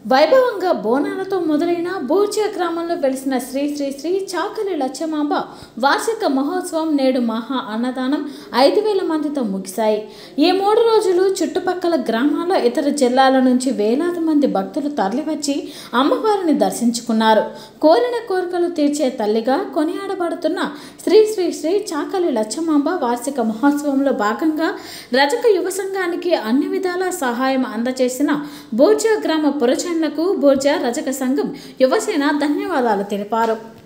వైభవంగా బోనాలతో మొదలైన బూర్జియా గ్రామంలో వెలిసిన శ్రీ శ్రీ శ్రీ చాకలి లచ్చమాంబ వార్షిక మహోత్సవం నేడు మహా అన్నదానం ఐదు వేల మందితో ముగిశాయి ఈ మూడు రోజులు చుట్టుపక్కల గ్రామాల ఇతర జిల్లాల నుంచి వేలాది మంది భక్తులు తరలివచ్చి అమ్మవారిని దర్శించుకున్నారు కోరిన కోరికలు తీర్చే తల్లిగా కొనియాడబడుతున్న శ్రీ శ్రీ శ్రీ చాకలి లచ్చమాంబ వార్షిక మహోత్సవంలో భాగంగా రజక యువ సంఘానికి అన్ని విధాల సహాయం అందజేసిన బోర్జా గ్రామ పురచన్లకు బోర్జా రజక సంఘం యువసేన ధన్యవాదాలు తెలిపారు